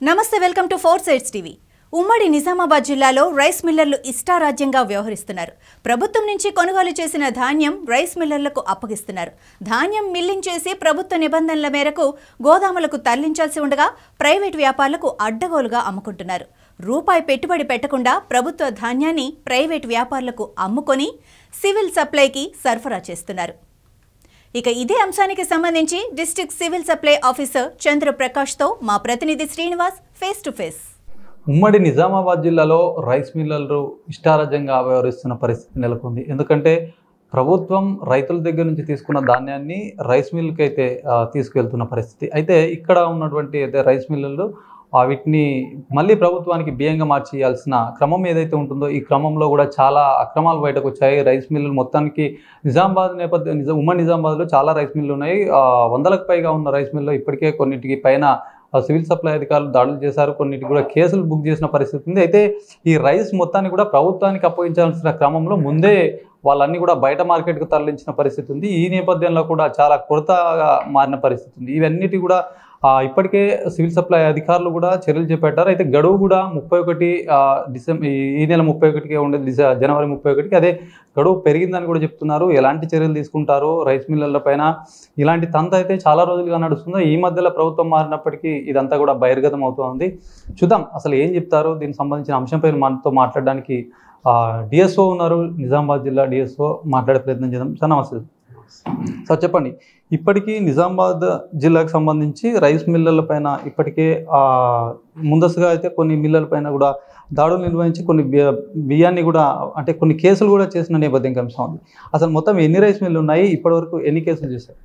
నమస్తే welcome to four sides TV ఉమ్మడి నిజామాబాద్ జిల్లాలో రైస్ మిల్లర్లు ఇష్టారాజ్యంగా వ్యవహరిస్తున్నారు ప్రభుత్వం నుంచి కొనుగోలు చేసిన ధాన్యం రైస్ మిల్లర్లకు అప్పగిస్తున్నారు ధాన్యం మిల్లింగ్ చేసి ప్రభుత్వ నిబంధనల మేరకు గోదాములకు తరలించాల్సి ఉండగా ప్రైవేట్ వ్యాపారులకు అడ్డగోలుగా అమ్ముకుంటున్నారు రూపాయి పెట్టుబడి పెట్టకుండా ప్రభుత్వ ధాన్యాన్ని ప్రైవేట్ వ్యాపారులకు అమ్ముకొని సివిల్ సప్లైకి సరఫరా చేస్తున్నారు ఇక ఇదే అంశానికి సంబంధించి district civil supply officer Chandra ప్రకాష్తో మా ప్రతినిధి శ్రీనివాస్ ఫేస్ టు ఫేస్ ఉమ్మడి నిజామాబాద్ జిల్లాలో రైస్ మిల్లర్లు ఇష్టారాజ్యంగా వ్యవహరిస్తున్న పరిస్థితి నెలకొంది ఎందుకంటే ప్రభుత్వం రైతుల దగ్గర నుంచి తీసుకున్న ధాన్యాన్ని రైస్ మిల్కి అయితే ఆ, తీసుకువెళ్తున్న పరిస్థితి అయితే ఇక్కడ ఉన్నటువంటి అయితే రైస్ మిల్లర్లు ఆ, వీటిని మళ్ళీ ప్రభుత్వానికి బియ్యంగా మార్చి ఇవ్వాల్సిన క్రమం ఏదైతే ఉంటుందో ఈ క్రమంలో కూడా చాలా అక్రమాలు బయటకు వచ్చాయి రైస్ మిల్లులు మొత్తానికి నిజామాబాద్ నేపథ్యం నిజా ఉమ్మడి నిజామాబాద్లో చాలా రైస్ మిల్లు ఉన్నాయి ఆ, వందలకు పైగా ఉన్న రైస్ మిల్లు ఇప్పటికే కొన్నిటికి పైన ఆ సివిల్ సప్లై అధికారులు దాడులు చేశారు కొన్నిటికి కూడా కేసులు బుక్ చేసిన పరిస్థితి ఉంది అయితే ఈ రైస్ మొత్తాన్ని కూడా ప్రభుత్వానికి అప్పగించాల్సిన క్రమంలో ముందే వాళ్ళన్నీ కూడా బయట మార్కెట్కు తరలించిన పరిస్థితి ఉంది ఈ నేపథ్యంలో కూడా చాలా కొరతగా మారిన పరిస్థితి ఉంది ఇవన్నిటి కూడా ఆ, ఇప్పటికే సివిల్ సప్లై అధికారులు కూడా చర్యలు చేపట్టారు అయితే గడువు కూడా ముప్పై ఒకటి డిసెంబర్ ఈ నెల ముప్పై ఒకటికే ఉండేది డిసె- జనవరి ముప్పై ఒకటికి అదే గడువు పెరిగిందని కూడా చెప్తున్నారు ఎలాంటి చర్యలు తీసుకుంటారు రైస్ మిల్లర్ల పైన ఇలాంటి తంత అయితే చాలా రోజులుగా నడుస్తుందో ఈ మధ్యలో ప్రభుత్వం మారినప్పటికీ ఇదంతా కూడా బహిర్గతం అవుతోంది చూద్దాం అసలు ఏం చెప్తారు దీనికి సంబంధించిన అంశంపై మనతో మాట్లాడడానికి డిఎస్ఓ ఉన్నారు నిజామాబాద్ జిల్లా డిఎస్ఓ మాట్లాడే ప్రయత్నం చేద్దాం సార్ నమస్తే సార్ చెప్పండి ఇప్పటికీ నిజామాబాద్ జిల్లాకు సంబంధించి రైస్ మిల్లర్ల పైన ఇప్పటికే ఆ, ముందస్తుగా అయితే కొన్ని మిల్లర్ల పైన కూడా దాడులు నిర్వహించి కొన్ని బియ్య- బియ్యాన్ని కూడా అంటే కొన్ని కేసులు కూడా చేసిన నేపథ్యం కనిపిస్తుంది అసలు మొత్తం ఎన్ని రైస్ మిల్లు ఉన్నాయి ఇప్పటివరకు ఎన్ని కేసులు చేశారు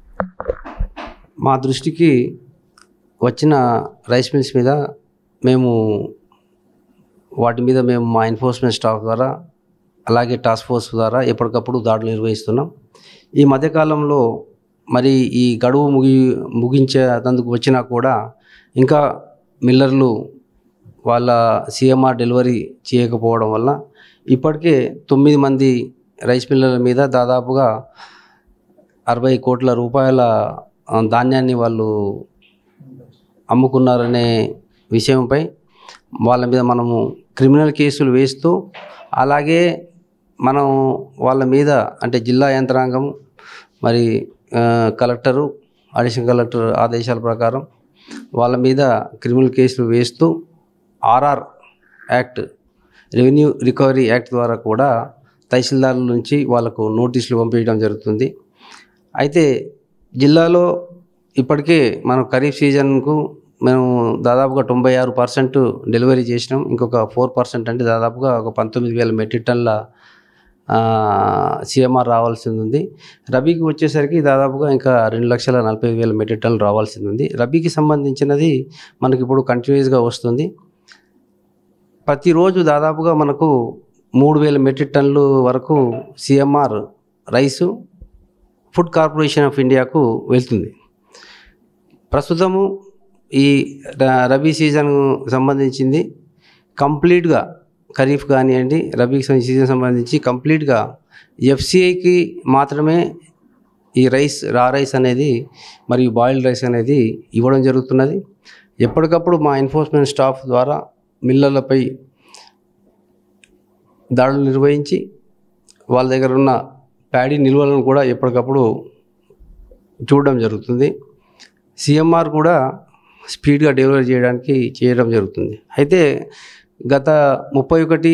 మా దృష్టికి వచ్చిన రైస్ మిల్స్ మీద మేము వాటి మీద మేము మా ఎన్ఫోర్స్మెంట్ స్టాఫ్ ద్వారా అలాగే టాస్క్ ఫోర్స్ ద్వారా ఎప్పటికప్పుడు దాడులు నిర్వహిస్తున్నాం ఈ మధ్యకాలంలో మరి ఈ గడువు ముగి ముగించేందుకు వచ్చినా కూడా ఇంకా మిల్లర్లు వాళ్ళ సిఎంఆర్ డెలివరీ చేయకపోవడం వల్ల ఇప్పటికే తొమ్మిది మంది రైస్ మిల్లర్ల మీద దాదాపుగా అరవై కోట్ల రూపాయల ఆ, ధాన్యాన్ని వాళ్ళు అమ్ముకున్నారనే విషయంపై వాళ్ళ మీద మనము క్రిమినల్ కేసులు వేస్తూ అలాగే మనం వాళ్ళ మీద అంటే జిల్లా యంత్రాంగం మరి ఆ, కలెక్టరు అడిషనల్ కలెక్టర్ ఆదేశాల ప్రకారం వాళ్ళ మీద క్రిమినల్ కేసులు వేస్తూ RR act revenue recovery act ద్వారా కూడా తహసీల్దారుల నుంచి వాళ్ళకు నోటీసులు పంపించడం జరుగుతుంది అయితే జిల్లాలో ఇప్పటికే మనం ఖరీఫ్ సీజన్కు మేము దాదాపుగా తొంభై ఆరు పర్సెంట్ డెలివరీ చేసినాం ఇంకొక ఫోర్ పర్సెంట్ అంటే దాదాపుగా ఒక పంతొమ్మిది వేల మెట్రిక్ టన్ల సిఎంఆర్ రావాల్సింది ఉంది రబీకి వచ్చేసరికి దాదాపుగా ఇంకా రెండు లక్షల నలభై వేల మెట్రిక్ టన్నులు రావాల్సింది ఉంది రబీకి సంబంధించినది మనకి ఇప్పుడు కంటిన్యూస్గా వస్తుంది ప్రతిరోజు దాదాపుగా మనకు మూడు వేల మెట్రిక్ టన్నులు వరకు CMR rice food corporation of ఇండియాకు వెళ్తుంది ప్రస్తుతము ఈ ర- రబీ సీజన్ సంబంధించింది కంప్లీట్గా ఖరీఫ్ కానివ్వండి రబీ సీజన్ సంబంధించి కంప్లీట్గా ఎఫ్సిఐకి మాత్రమే ఈ రైస్ రా రైస్ అనేది మరియు బాయిల్డ్ రైస్ అనేది ఇవ్వడం జరుగుతున్నది ఎప్పటికప్పుడు మా ఎన్ఫోర్స్మెంట్ స్టాఫ్ ద్వారా మిల్లర్లపై దాడులు నిర్వహించి వాళ్ళ దగ్గర ఉన్న ప్యాడీ నిల్వలను కూడా ఎప్పటికప్పుడు చూడడం జరుగుతుంది సిఎంఆర్ కూడా స్పీడ్గా డెలివరీ చేయడానికి చేయడం జరుగుతుంది అయితే గత ముప్పై ఒకటి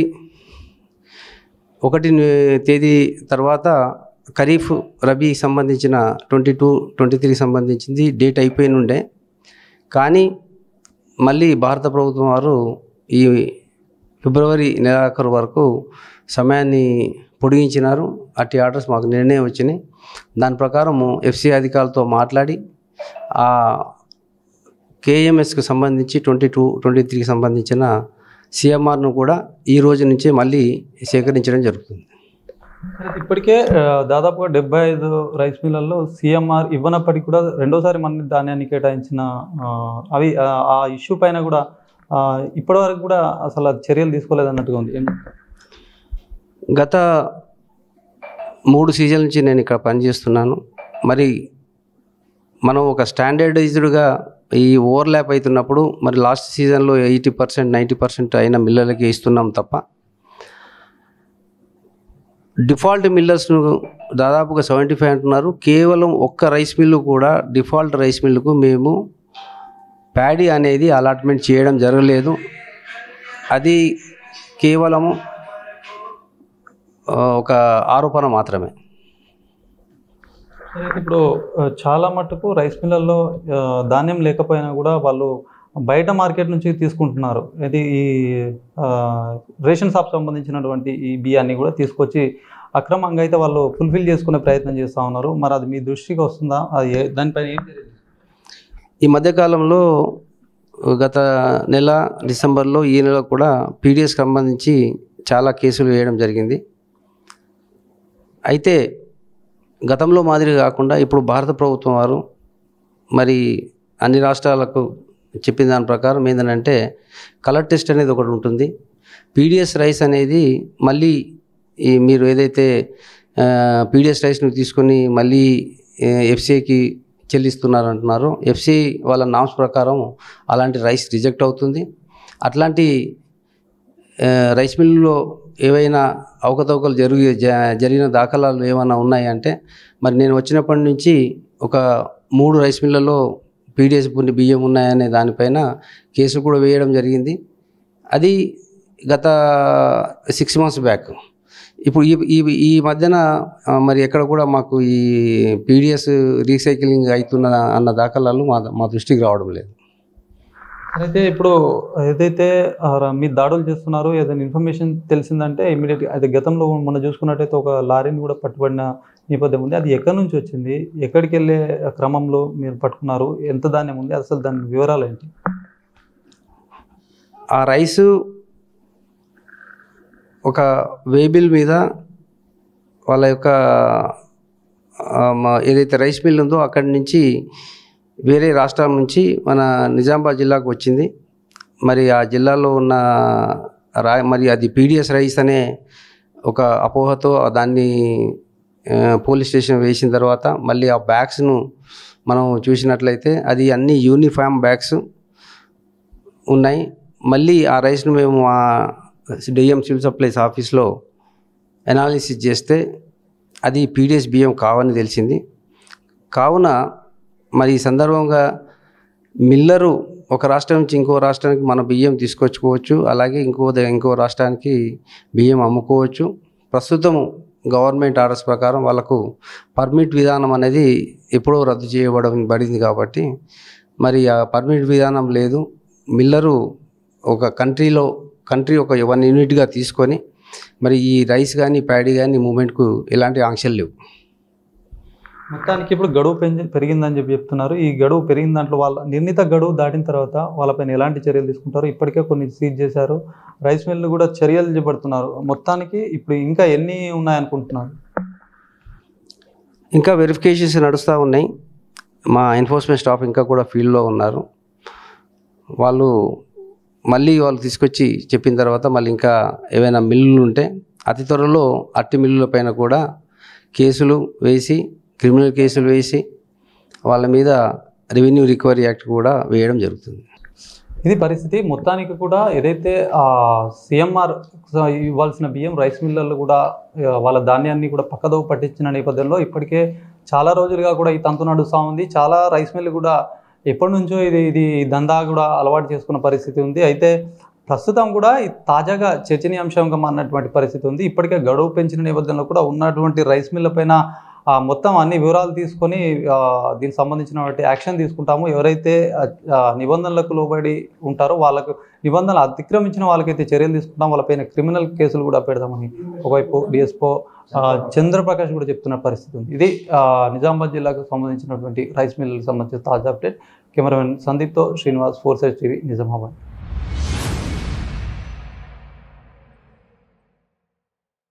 ఒకటి నే- తేదీ తర్వాత ఖరీఫ్ రబీ సంబంధించిన ట్వంటీ టూ ట్వంటీ త్రీ సంబంధించింది డేట్ అయిపోయిన ఉండే కానీ మళ్ళీ భారత ప్రభుత్వం వారు ఈ ఫిబ్రవరి నెలాఖరు వరకు సమయాన్ని పొడిగించినారు అట్టి ఆర్డర్స్ మాకు నిర్ణయం వచ్చినాయి దాని ప్రకారము ఎఫ్సి అధికారులతో మాట్లాడి ఆ కేఎంఎస్కి సంబంధించి ట్వంటీ టూ ట్వంటీ త్రీకి సంబంధించిన సిఎంఆర్ను కూడా ఈ రోజు నుంచే మళ్ళీ సేకరించడం జరుగుతుంది అయితే ఇప్పటికే ఆ, దాదాపుగా డెబ్బై ఐదు రైస్ మిల్లల్లో సిఎంఆర్ ఇవ్వనప్పటికీ కూడా రెండోసారి మన ధాన్యాన్ని కేటాయించిన ఆ, అవి ఆ, ఆ ఇష్యూ పైన కూడా ఆ, ఇప్పటివరకు కూడా అసలు చర్యలు తీసుకోలేదు అన్నట్టుగా ఉంది ఏం- గత మూడు సీజన్ల నుంచి నేను ఇక్కడ పనిచేస్తున్నాను మరి మనం ఒక స్టాండర్డైజ్డ్గా ఈ ఓవర్లాప్ అవుతున్నప్పుడు మరి లాస్ట్ సీజన్లో ఎయిటీ పర్సెంట్ నైంటీ పర్సెంట్ అయిన మిల్లర్లకి ఇస్తున్నాం తప్ప డిఫాల్ట్ మిల్లర్స్ను దాదాపుగా సెవెంటీ ఫైవ్ అంటున్నారు కేవలం ఒక్క రైస్ మిల్లు కూడా డిఫాల్ట్ రైస్ మిల్లుకు మేము ప్యాడీ అనేది అలాట్మెంట్ చేయడం జరగలేదు అది కేవలము ఆ, ఒక ఆరోపణ మాత్రమే అయితే ఇప్పుడు ఆ, చాలా మట్టుకు రైస్ మిల్లల్లో ఆ, ధాన్యం లేకపోయినా కూడా వాళ్ళు బయట మార్కెట్ నుంచి తీసుకుంటున్నారు ఇది ఈ ఆ, రేషన్ షాప్ సంబంధించినటువంటి ఈ బియ్యాన్ని కూడా తీసుకొచ్చి అక్రమంగా అయితే వాళ్ళు ఫుల్ఫిల్ చేసుకునే ప్రయత్నం చేస్తూ ఉన్నారు మరి అది మీ దృష్టికి వస్తుందా అది ఏ- దానిపైన ఏం చర్యలు ఈ మధ్యకాలంలో గత నెల డిసెంబర్లో ఈ నెల కూడా పీడిఎస్ సంబంధించి చాలా కేసులు వేయడం జరిగింది అయితే గతంలో మాదిరి కాకుండా ఇప్పుడు భారత ప్రభుత్వం వారు మరి అన్ని రాష్ట్రాలకు చెప్పిన దాని ప్రకారం ఏంటంటే కలర్ టెస్ట్ అనేది ఒకటి ఉంటుంది పీడిఎస్ రైస్ అనేది మళ్ళీ ఈ మీరు ఏదైతే పీడిఎస్ రైస్ని తీసుకొని మళ్ళీ ఎఫ్సిఐకి చెల్లిస్తున్నారు అంటున్నారు ఎఫ్సిఐ వాళ్ళ నామ్స్ ప్రకారం అలాంటి రైస్ రిజెక్ట్ అవుతుంది అట్లాంటి ఆ, రైస్ మిల్లులో ఏవైనా అవకతవకలు జరిగి జ- జరిగిన దాఖలాలు ఏమైనా ఉన్నాయంటే మరి నేను వచ్చినప్పటి నుంచి ఒక మూడు రైస్ మిల్లలో పీడిఎస్ బియ్యం ఉన్నాయనే దానిపైన కేసు కూడా వేయడం జరిగింది అది గత సిక్స్ మంత్స్ బ్యాక్ ఇప్పుడు ఈ ఈ ఈ మధ్యన ఆ, మరి ఎక్కడ కూడా మాకు ఈ పీడిఎస్ రీసైక్లింగ్ అవుతున్న అన్న దాఖలాలు మా మా దృష్టికి రావడం లేదు అయితే ఇప్పుడు ఏదైతే ఆ, ర- మీరు దాడులు చేస్తున్నారు ఏదైనా ఇన్ఫర్మేషన్ తెలిసిందంటే ఇమీడియట్గా అయితే గతంలో మనం చూసుకున్నట్టయితే ఒక లారీని కూడా పట్టుబడిన నేపథ్యం ఉంది అది ఎక్కడి నుంచి వచ్చింది ఎక్కడికి వెళ్ళే క్రమంలో మీరు పట్టుకున్నారు ఎంత ధాన్యం ఉంది అసలు దాని వివరాలు ఏంటి ఆ రైసు ఒక వేబిల్ మీద వాళ్ళ యొక్క ఆ, మా- ఏదైతే రైస్ మిల్ ఉందో అక్కడి నుంచి వేరే రాష్ట్రాల నుంచి మన నిజామాబాద్ జిల్లాకు వచ్చింది మరి ఆ జిల్లాలో ఉన్న రా మరి అది పీడిఎస్ రైస్ అనే ఒక అపోహతో దాన్ని ఆ, పోలీస్ స్టేషన్ వేసిన తర్వాత మళ్ళీ ఆ బ్యాగ్స్ను మనం చూసినట్లయితే అది అన్ని యూనిఫామ్ బ్యాగ్స్ ఉన్నాయి మళ్ళీ ఆ రైస్ను మేము ఆ డిఎం సివిల్ సప్లైస్ ఆఫీస్లో అనాలిసిస్ చేస్తే అది పీడిఎస్ బియ్యం కావని తెలిసింది కావున మరి ఈ సందర్భంగా మిల్లరు ఒక రాష్ట్రం నుంచి ఇంకో రాష్ట్రానికి మన బియ్యం తీసుకొచ్చుకోవచ్చు అలాగే ఇంకో ద- ఇంకో రాష్ట్రానికి బియ్యం అమ్ముకోవచ్చు ప్రస్తుతం గవర్నమెంట్ ఆర్డర్స్ ప్రకారం వాళ్ళకు పర్మిట్ విధానం అనేది ఎప్పుడో రద్దు చేయబడం పడింది కాబట్టి మరి ఆ పర్మిట్ విధానం లేదు మిల్లరు ఒక కంట్రీలో కంట్రీ ఒక వన్ యూనిట్గా తీసుకొని మరి ఈ రైస్ కానీ ప్యాడీ కానీ మూమెంట్కు ఎలాంటి ఆంక్షలు లేవు మొత్తానికి ఇప్పుడు గడువు పెంచి పెరిగిందని చెప్పి చెప్తున్నారు ఈ గడువు పెరిగిన దాంట్లో వాళ్ళ నిర్ణీత గడువు దాటిన తర్వాత వాళ్ళపైన ఎలాంటి చర్యలు తీసుకుంటారు ఇప్పటికే కొన్ని సీజ్ చేశారు రైస్ మిల్లు కూడా చర్యలు చేపడుతున్నారు మొత్తానికి ఇప్పుడు ఇంకా ఎన్ని ఉన్నాయనుకుంటున్నారు ఇంకా వెరిఫికేషన్స్ నడుస్తూ ఉన్నాయి మా ఎన్ఫోర్స్మెంట్ స్టాఫ్ ఇంకా కూడా ఫీల్డ్లో ఉన్నారు వాళ్ళు మళ్ళీ వాళ్ళు తీసుకొచ్చి చెప్పిన తర్వాత మళ్ళీ ఇంకా ఏవైనా మిల్లులు ఉంటే అతి త్వరలో అట్టి మిల్లుల పైన కూడా కేసులు వేసి క్రిమినల్ కేసులు వేసి వాళ్ళ మీద రెవెన్యూ రికవరీ యాక్ట్ కూడా వేయడం జరుగుతుంది ఇది పరిస్థితి మొత్తానికి కూడా ఏదైతే సిఎంఆర్ ఇవ్వాల్సిన బియ్యం రైస్ మిల్లర్లు కూడా ఆ, వాళ్ళ ధాన్యాన్ని కూడా పక్కదోవ పట్టించిన నేపథ్యంలో ఇప్పటికే చాలా రోజులుగా కూడా ఈ తంతు నడుస్తూ ఉంది చాలా రైస్ మిల్లు కూడా ఎప్పటి నుంచో ఇది ఇది ఈ దందా కూడా అలవాటు చేసుకున్న పరిస్థితి ఉంది అయితే ప్రస్తుతం కూడా ఈ తాజాగా చర్చనీయాంశంగా మారినటువంటి పరిస్థితి ఉంది ఇప్పటికే గడువు పెంచిన నేపథ్యంలో కూడా ఉన్నటువంటి రైస్ మిల్ల పైన ఆ, మొత్తం అన్ని వివరాలు తీసుకొని ఆ, దీనికి సంబంధించినటువంటి యాక్షన్ తీసుకుంటాము ఎవరైతే ఆ, ఆ, నిబంధనలకు లోబడి ఉంటారో వాళ్ళకు నిబంధనలు అతిక్రమించిన వాళ్ళకైతే చర్యలు తీసుకుంటాం వాళ్ళపైన క్రిమినల్ కేసులు కూడా పెడదామని ఒకవైపు డిఎస్పో చంద్రప్రకాష్ కూడా చెప్తున్న పరిస్థితి ఉంది ఇది ఆ, నిజామాబాద్ జిల్లాకు సంబంధించినటువంటి రైస్ మిల్లులకు సంబంధించిన తాజా అప్డేట్ కెమెరామెన్ సందీప్తో శ్రీనివాస్ ఫోర్ సైజ్ టీవీ నిజామాబాద్